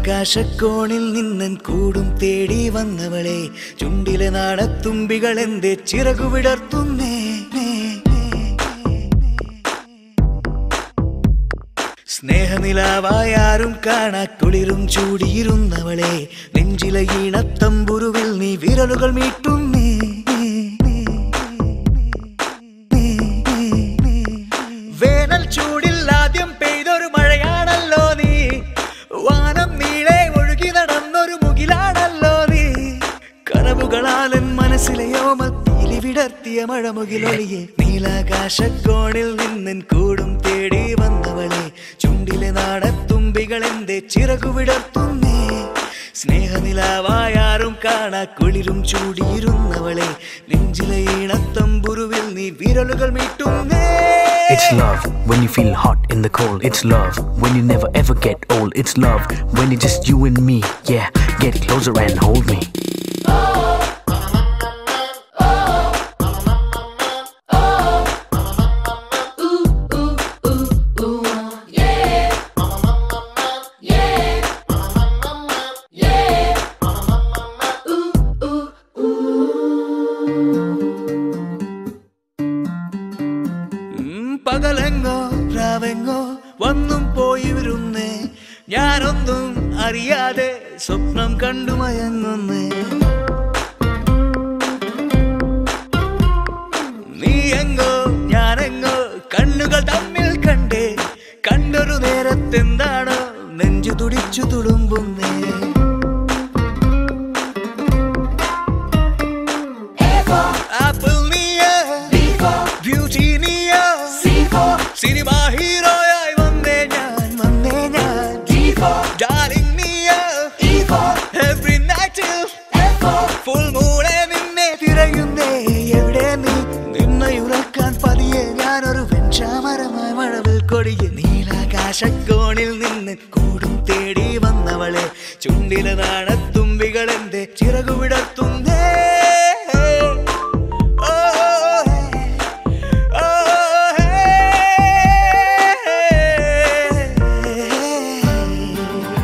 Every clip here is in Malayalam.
നീലാകാശക്കോണിൽ നിന്നൻ കൂടും തേടി വന്നവളെ ചുണ്ടിലെ നാണത്തുമ്പികൾ എന്റെ ചിറകു വിടർത്തുന്നേ സ്നേഹനിലാവായാരും കാണാ കുളിരും ചൂടിയിരുന്നവളെ നെഞ്ചിലെ ഈണത്തമ്പുരുവിൽ നീ വിരലുകൾ മീട്ടുന്നേ വേനൽ ചൂടിൽ ആദ്യം പെയ്തൊരു മഴയാണല്ലോ നീ വാനം നീളെ ഒഴുകി നടന്നൊരു മുകിലാണല്ലോ നീ കനവുകളാലൻ മനസ്സിലെ യോമത്തീലി വിടർത്തിയ മഴമുകിലൊളിയെ നീലാകാശക്കോണിൽ നിന്നൻ കൂടും തേടി വന്നവളെ ചുണ്ടിലെ നാടത്തുമ്പികൾ എന്റെ ചിറകു വിടർത്തുന്നേ സ്നേഹനിലാവായാരും കാണാ കുളിരും ചൂടിയിരുന്നവളെ നെഞ്ചിലെ ഈണത്തമ്പുരുവിൽ നീ വിരലുകൾ മീട്ടുന്നേ It's love when you feel hot in the cold. It's love when you never ever get old. It's love when it's just you and me. Yeah, get closer and hold me. ഉം, പകലെങ്ങോ രാവെങ്ങോ വന്നും പോയി വരുന്നേ ഞാനൊന്നും അറിയാതെ സ്വപ്നം കണ്ടു മയങ്ങുന്നേ നീ എങ്ങോ ഞാനെങ്ങോ കണ്ണുകൾ തമ്മിൽ കണ്ടേ കണ്ടൊരു നേരത്തെന്താണോ നെഞ്ചു തുടിച്ചു തുളുമ്പുന്നേ ആപ്പിൾ നീയോ ബ്യൂട്ടി നീയോ സിനിമ ഹീറോയായി വന്നേ ഞാൻ വന്നേ ഞാൻ ഡാർലിംഗ് നീയോ എവറി നൈറ്റ് ഫുൾ മൂളെ നിന്നെ തിരയുന്നേ എവിടെ നീ നിന്നെ ഉറക്കാൻ പതിയെ ഞാനൊരു വെഞ്ചാമരമായി മഴവിൽ കൊടിയെ നീലാകാശക്കോണിൽ നിന്ന് കൂടും തേടി വന്നവളെ ചുണ്ടിലെ നാണത്തുമ്പികൾ എന്റെ ചിറകു വിടർത്തുന്നേ ഓ, ഓ, ഹേ.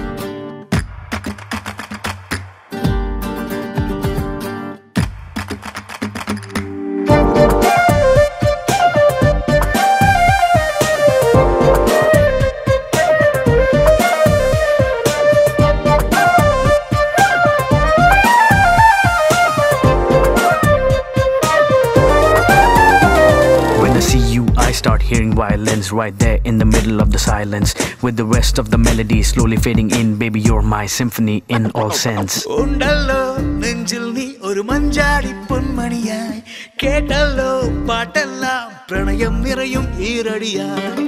When I see you, I start hearing violins right there in the middle of the silence. With the rest of the melody slowly fading in, baby, you're my symphony in all sense. ഉണ്ടല്ലോ നെഞ്ചിൽ നീ ഒരു മഞ്ചാടി പൊന്മണിയായി കേട്ടല്ലോ പാട്ടെല്ലാം പ്രണയം നിറയും ഈരടിയായി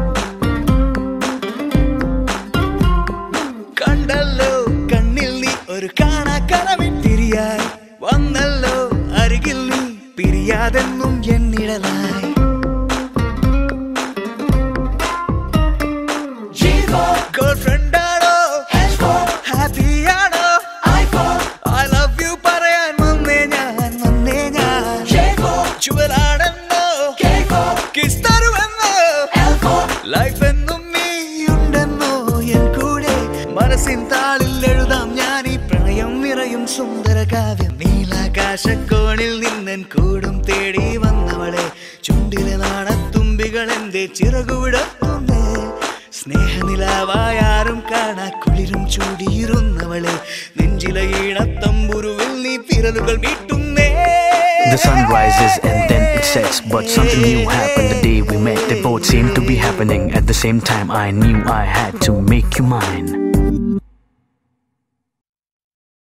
കണ്ടല്ലോ കണ്ണിൽ നീ ഒരു കാണാ കനവിത്തിരിയായി വന്നല്ലോ അരികിൽ നീ പിരിയാതെന്നും എന്നിടലായി ഗേൾഫ്രണ്ട് ആണോ ഹാപ്പിയാണോ ഐ ലവ് യു പറയാൻ വന്നേ ഞാൻ വന്നേ ഞാൻ ചുവലാണെന്നോ കിസ് തരുമെന്നോ ലൈഫ് എന്നും നീയുണ്ടെന്നോ എൻ കൂടെ മനസ്സിൻ താളിൽ എഴുതാം ഞാൻ ഈ പ്രണയം നിറയും സുന്ദര കാവ്യം നീലാകാശക്കോണിൽ നിന്നൻ കൂടും തേടി വന്നവളെ ചുണ്ടിലെ നാണത്തുമ്പികൾ എന്റെ ചിറകുവിടത്തുന്നേ സ്നേഹനിലാവായാരും കാണാ കുളിരും ചൂടിയിരുന്നവളെ നെഞ്ചിലെ ഈണത്തമ്പുരുവിൽ നീ വിരലുകൾ മീട്ടുന്നേ The sun rises and then it sets, but something new happened the day we met. They both seemed to be happening at the same time. I knew I had to make you mine.